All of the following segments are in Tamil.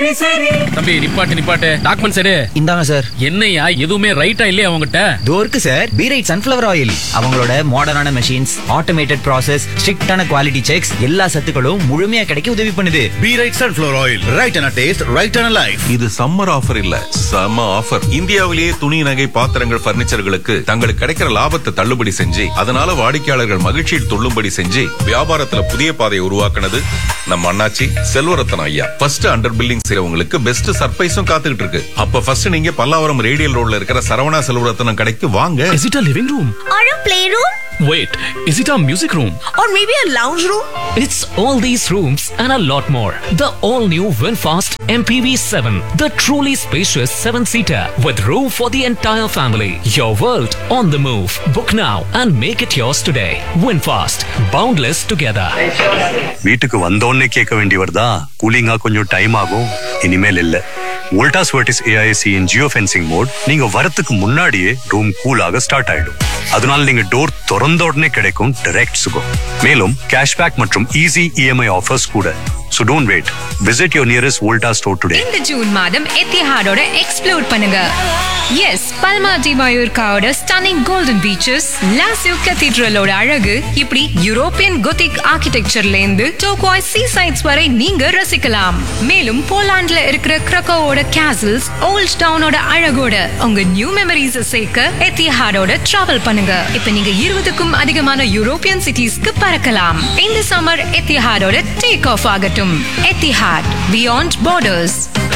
தம்பி நிப்பாட்டு நிப்பாட்டு டாக்குமெண்ட்ஸ் எடு இந்தாங்க சார் என்னையா எதுவுமே ரைட்டா இல்லையா அவங்ககிட்ட இதோ இருக்கு sir P right sunflower oil அவங்களோட மாடர்னான மெஷின்ஸ் ஆட்டோமேட்டட் ப்ராசஸ் ஸ்ட்ரிக்டான குவாலிட்டி செக்ஸ் எல்லா சத்துக்களும் முழுமையா கிடைக்க உதவி பண்ணுது P right sunflower oil right and taste right and life இது சம்மர் ஆஃபர் இல்ல சம்ம ஆஃபர் இந்தியாவிலேயே துணி நகை பாத்திரங்கள் பர்னிச்சர்களுக்கு தங்களுக்கு கிடைக்கிற லாபத்தை தள்ளுபடி செஞ்சு அதனால வாடிக்கையாளர்கள் மகிழ்ச்சியில் துள்ளும்படி செஞ்சு வியாபாரத்துல புதிய பாதையை உருவாக்குனது நம்ம அண்ணாச்சி செல்வரத்தன் ஐயா ஃபர்ஸ்ட் அண்டர் பில்லிங் செய்யறவங்களுக்கு பெஸ்ட் சர்ப்ரைஸும் காத்துக்கிட்டு இருக்கு அப்ப ஃபர்ஸ்ட் நீங்க பல்லாவரம் ரேடியல் ரோட்ல இருக்கிற சரவணா செல்வரத்தனம் கடைக்கு வாங்க Is it a living room? Or a playroom? Wait, is it a music room? Or maybe a lounge room? It's all these rooms and a lot more. The all new Winfast MPV 7, the truly spacious 7 seater with room for the entire family. Your world on the move. Book now and make it yours today. Winfast, boundless together. வீட்டுக்கு வந்தோடனே கேட்க வேண்டியவர் தான் கூலிங்கா கொஞ்சம் டைம் ஆகும் இனிமேல் இல்ல Voltas Vertis AIC in geo fencing mode நீங்க வரத்துக்கு முன்னாடியே ரூம் கூலாக ஸ்டார்ட் ஆயிடும் அதனால நீங்க டோர் திறந்த உடனே கிடைக்கும் டைரக்ட் சுகம் மேலும் கேஷ்பேக் மற்றும் ஈஸி இஎம்ஐ ஆஃபர்ஸ் கூட So don't wait. Visit your nearest Volta store today. இந்த ஜூன் மாதம் எத்திஹாடோட எக்ஸ்ப்ளோர் பண்ணுங்க எஸ் பல்மா டி மயூர்காவோட ஸ்டன்னிங் கோல்டன் பீச்சஸ் லாசிவ் கத்தீட்ரலோட அழகு இப்படி யூரோப்பியன் கொத்திக் ஆர்கிடெக்சர்ல இருந்து டோக்வாய் சீ சைட்ஸ் வரை நீங்க ரசிக்கலாம் மேலும் போலாண்ட்ல இருக்கிற கிரக்கோவோட கேசல்ஸ் ஓல்ட் டவுனோட அழகோட உங்க நியூ மெமரிஸ் சேர்க்க எத்திஹாடோட டிராவல் பண்ணுங்க இப்ப நீங்க இருபதுக்கும் அதிகமான யூரோப்பியன் சிட்டிஸ்க்கு பறக்கலாம் இந்த சம்மர் எத்திஹாடோட டேக் ஆஃப் ஆகட்டும் Etihad beyond borders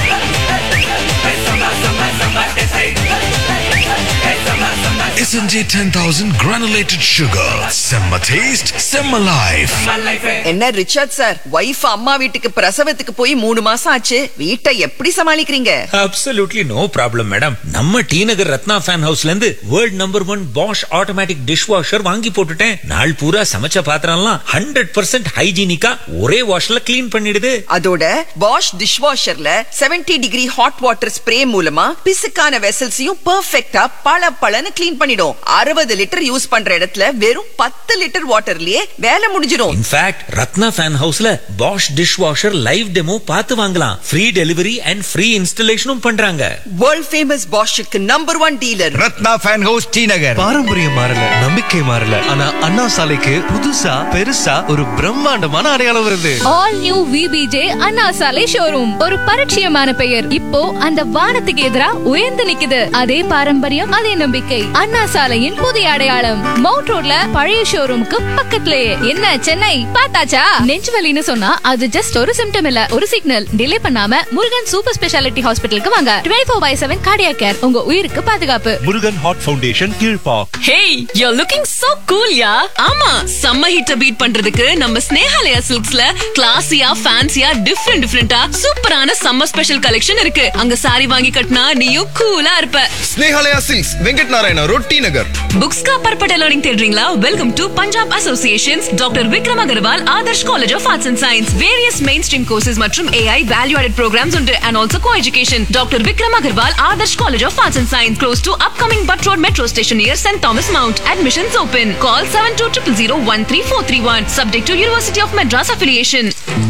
SNJ 10000 granulated sugar. Semma taste, semma life. என்ன ரிச்சர்ட் சார் ஒய்ஃப் அம்மா வீட்டுக்கு பிரசவத்துக்கு போய் மூணு மாசம் ஆச்சு வீட்டை எப்படி சமாளிக்கிறீங்க அப்சல்யூட்லி நோ ப்ராப்ளம் மேடம் நம்ம டி நகர் ரத்னா ஃபேன் ஹவுஸ்ல இருந்து world number one Bosch automatic dish washer வாங்கி போட்டுட்டேன் நாள் பூரா சமைச்ச பாத்திரம்லாம் ஹண்ட்ரட் பர்சன்ட் ஹைஜீனிக்கா ஒரே வாஷ்ல க்ளீன் பண்ணிடுது அதோட வாஷ் டிஷ் வாஷர்ல 70 டிகிரி ஹாட் வாட்டர் ஸ்ப்ரே மூலமா பிசுக்கான வெசல்ஸையும் பெர்ஃபெக்ட்டா பள பளன்னு க்ளீன் பண்ணிடும் அறுபது லிட்டர் யூஸ் பண்ற இடத்துல வெறும் பத்து லிட்டர் வாட்டர்லயே வேலை முடிஞ்சிடும் இன்ஃபேக்ட் ரத்னா ஃபேன் ஹவுஸ்ல Bosch dish washer live demo பார்த்து வாங்கலாம் ஃப்ரீ டெலிவரி அண்ட் ஃப்ரீ இன்ஸ்டலேஷனும் பண்றாங்க வேர்ல்ட் ஃபேமஸ் பாஷுக்கு number one dealer Ratna fan house T Nagar பாரம்பரியம் மாறல நம்பிக்கை மாறல ஆனா அண்ணா சாலைக்கு புதுசா பெருசா ஒரு பிரம்மாண்டமான அடையாளம் வருது ஆல் நியூ விபிஜே அண்ணா சாலை ஷோரூம் ஒரு பரிச்சயமான பெயர் இப்போ அந்த வானத்துக்கு எதிரா உயர்ந்து நிக்குது அதே பாரம்பரியம் அதே நம்பிக்கை அண்ணா சாலையின் புதிய அடையாளம் மவுண்ட் ரோட்ல பழைய ஷோரூமுக்கு பக்கத்துலயே என்ன சென்னை பார்த்தாச்சா நெஞ்சு வலின்னு சொன்னா அது ஜஸ்ட் ஒரு சிம்டம் இல்ல ஒரு சிக்னல் டிலே பண்ணாம முருகன் சூப்பர் ஸ்பெஷாலிட்டி ஹாஸ்பிட்டலுக்கு வாங்க டுவெல் four by seven cardia care உங்க உயிருக்கு பாதுகாப்பு Murugan heart foundation Kilpauk Hey, you're looking so cool, yeah? ஆமா சம்ம ஹீட்ட பீட் பண்றதுக்கு நம்ம ஸ்னேஹாலயா சில்க்ஸ்ல கிளாசியா ஃபேன்சியா டிஃப்ரெண்ட் டிஃப்ரெண்டா சூப்பரான சம்மர் ஸ்பெஷல் கலெக்ஷன் இருக்கு அங்க சாரி வாங்கி கட்டினா நீயும் கூலா இருப்ப Snehalaya silks Venkat Narayana road T Nagar books का पर्पट लर्निंग தேடுறீங்களா welcome to Punjab associations doctor Vikram Agarwal Adarsh college of arts and science various main stream courses மற்றும் ஏஐ வேல்யூ ஆடட் ப்ரோக்ராம்ஸ் உண்டு and also co education doctor Vikram Agarwal Adarsh college of arts and science close to upcoming Butt road metro station near saint Thomas mount admissions open call seven two triple zero one three four three one subject to university of Madras affiliation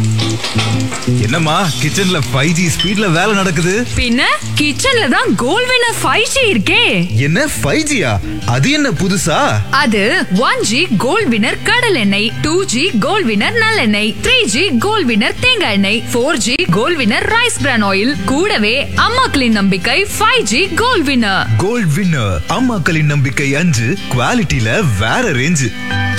என்னம்மா கிச்சன்ல ஃபைவ் ஜி ஸ்பீட்ல வேலை நடக்குது பின்ன கிச்சன்ல தான் கோல் வினர் ஃபைவ் ஜி இருக்கே என்ன ஃபைவ் ஜியா அது என்ன புதுசா அது ஒன் ஜி கோல்ட் வினர் கடல் எண்ணெய் டூ ஜி கோல்ட் வினர் நல்லெண்ணெய் த்ரீ ஜி கோல்ட் வினர் தேங்காய் எண்ணெய் four G gold winner rice bran oil கூடவே அம்மாக்களின் நம்பிக்கை five G gold winner gold winner அம்மாக்களின் நம்பிக்கை அஞ்சு குவாலிட்டியில வேற ரேஞ்சு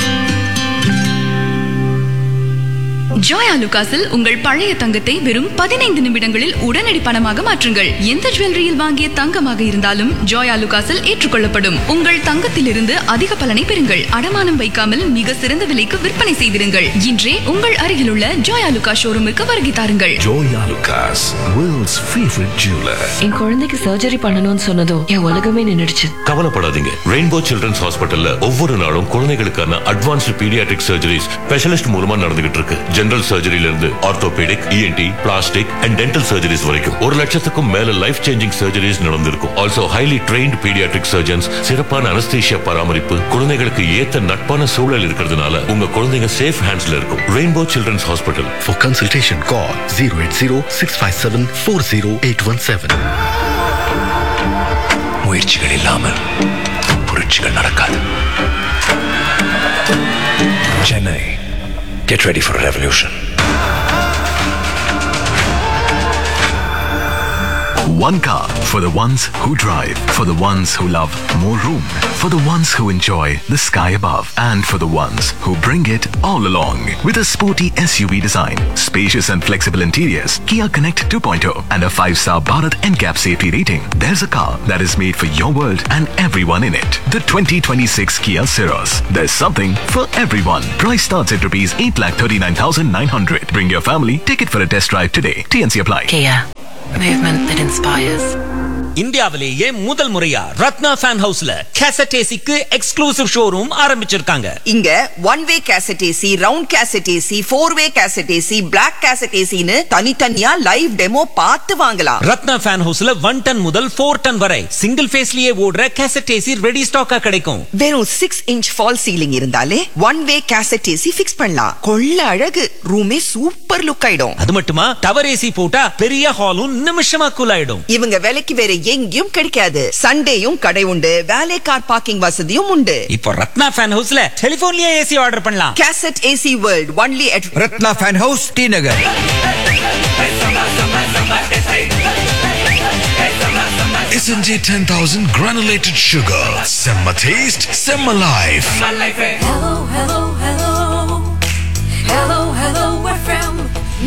ஜோயா லுகாஸில் உங்கள் பழைய தங்கத்தை வெறும் பதினைந்து நிமிடங்களில் உடனடி பணமாக மாற்றுங்கள் எந்த ஜுவல்லரியில் வாங்கிய தங்கமாக இருந்தாலும் ஜோயா லுகாஸில் ஏற்றுக்கொள்ளப்படும் உங்கள் தங்கத்திலிருந்து அதிக பலனை பெறுங்கள் அடமானம் வைக்காமல் மிக சிறந்த விலைக்கு விற்பனை செய்திருங்கள் இன்றே உங்கள் அருகிலுள்ள ஜோயா லுகா ஷோரூமுக்கு வருகை தாருங்கள் Joyalukkas world's favourite jeweller என் குழந்தைக்கு சர்ஜரி பண்ணணும்னு சொன்னதும் என் உலகமே நின்னுடுச்சு கவலைப்படாதீங்க ரெயின்போ சில்ட்ரன்ஸ் ஹாஸ்பிட்டல்ல ஒவ்வொரு நாளும் குழந்தைகளுக்கான அட்வான்ஸ்டு பீடியாட்ரிக் சர்ஜரிஸ் ஸ்பெஷலிஸ்ட் மூலமா நடந்துகிட்டு இருக்கு ஜெனரல் ஜெனரல் சர்ஜரியில இருந்து orthopaedic ENT plastic and dental surgeries வரைக்கும் ஒரு லட்சத்துக்கும் மேல லைஃப் சேஞ்சிங் சர்ஜரிஸ் நடந்திருக்கும் also highly trained paediatric surgeons சிறப்பான அனஸ்தீஷியா பராமரிப்பு குழந்தைகளுக்கு ஏத்த நட்பான சூழல் இருக்கிறதுனால உங்க குழந்தைங்க சேஃப் ஹேண்ட்ஸ்ல இருக்கும் rainbow children's hospital For consultation, call 080 657 40817. முயற்சிகள் இல்லாமல் புரட்சிகள் நடக்காது Chennai get ready for revolution One car for the ones who drive, for the ones who love more room, for the ones who enjoy the sky above, and for the ones who bring it all along. With a sporty SUV design, spacious and flexible interiors, Kia Connect 2.0, and a 5-star Bharat NCAP safety rating, there's a car that is made for your world and everyone in it. The 2026 Kia Ceros. There's something for everyone. Price starts at rupees 8,39,900. Bring your family, take it for a test drive today. TNC apply. Kia, movement that inspires. இந்தியாவிலேயே முதல் முறையா ரத்னா ஃபேன் ஹவுஸ்ல கேசட் ஏசிக்கு எக்ஸ்க்ளூசிவ் ஷோரூம் ஆரம்பிச்சிருக்காங்க இங்க one way cassette AC round cassette AC four way cassette AC block cassette ஏசின்னு தனித்தனியா லைவ் டெமோ பார்த்து வாங்கலாம் ரத்னா ஃபேன் ஹவுஸ்ல ஒன் டன் முதல் ஃபோர் டன் வரை சிங்கிள் ஃபேஸ்லயே ஓடுற கேசட் ஏசி ரெடி ஸ்டாக்கா கிடைக்கும் வெறும் சிக்ஸ் இன்ச் ஃபால் சீலிங் இருந்தாலே one way cassette AC fix பண்ணலாம் கொள்ள அழகு ரூமே சூப்பர் லுக் ஆயிடும் அது மட்டுமா டவர் ஏசி போட்டா பெரிய ஹாலும் நிமிஷமா கூல் ஆயிடும் இவங்க விலைக்கு வேற எங்கேயும் கிடைக்காது சண்டேயும் கடை உண்டு வேலை கார் பார்க்கிங் வசதியும் உண்டு இப்போ ரத்னா ஃபேன் ஹவுஸ்ல டெலிபோன்லயே ஏசி ஆர்டர் பண்ணலாம் cassette AC world only at Ratna fan house T Nagar SNJ 10000 granulated sugar. Semma taste, Semma life. Hello, hello, hello. Hello, hello, we're from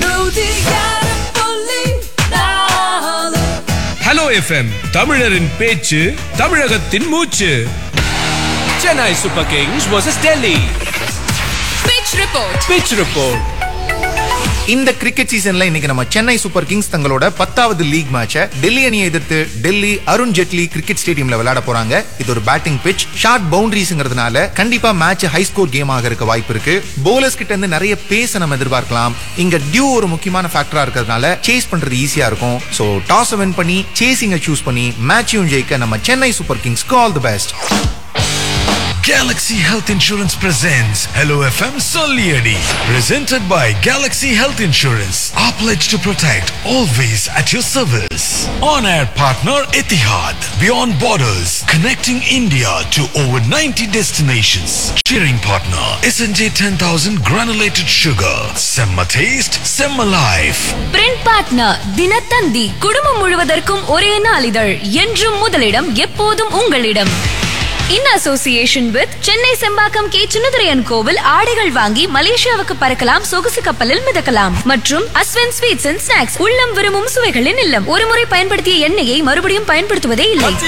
hello FM தமிழரின் பேச்சு தமிழகத்தின் மூச்சு Chennai super kings versus Delhi Pitch report. Pitch report இந்த கிரிக்கெட் சீசன்ல இன்னைக்கு நம்ம சென்னை சூப்பர் கிங்ஸ் தங்களோட பத்தாவது லீக் மேட்சை டெல்லி அணியை எதிர்த்து டெல்லி அருண் ஜெட்லி கிரிக்கெட் ஸ்டேடியம்ல விளையாட போறாங்க இது ஒரு பேட்டிங் பிச் ஷார்ட் பவுண்டரிஸ்ங்கிறதுனால கண்டிப்பா மேட்ச் ஹை ஸ்கோர் கேமாக இருக்க வாய்ப்பு இருக்கு போலர்ஸ் கிட்ட இருந்து நிறைய பேச நம்ம எதிர்பார்க்கலாம் இங்க டியூ ஒரு முக்கியமான ஃபேக்டரா இருக்கிறதுனால சேஸ் பண்றது ஈஸியா இருக்கும் சோ டாஸ் வின் பண்ணி சேசிங்க சூஸ் பண்ணி மேட்சையும் ஜெயிக்க நம்ம சென்னை சூப்பர் கிங்ஸ்க்கு all the best Galaxy Health Insurance presents Hello FM Solieri. Presented by Galaxy Health Insurance. Our pledge to protect, always at your service. On air partner Etihad. Beyond borders, connecting India to over 90 destinations. Cheering partner SNJ 10000 granulated sugar. Semma taste, Semma life. Print partner Dinathanthi குடும்பம் முழுவதற்கும் ஒரே நாளிதழ் என்றும் முதலிடம் எப்போதும் உங்களிடம் in association with Chennai Chembakkam K Chinnadurayan கோவில் ஆடைகள் வாங்கி மலேசியாவுக்கு பறக்கலாம் சொகுசு கப்பலில் மிதக்கலாம் மற்றும் அஸ்வன் ஸ்வீட்ஸ் அண்ட் ஸ்நாக்ஸ் உள்ளம் விரும்பும் சுவைகளின் இல்லம் ஒருமுறை பயன்படுத்திய எண்ணெயை மறுபடியும் பயன்படுத்துவதே இல்லை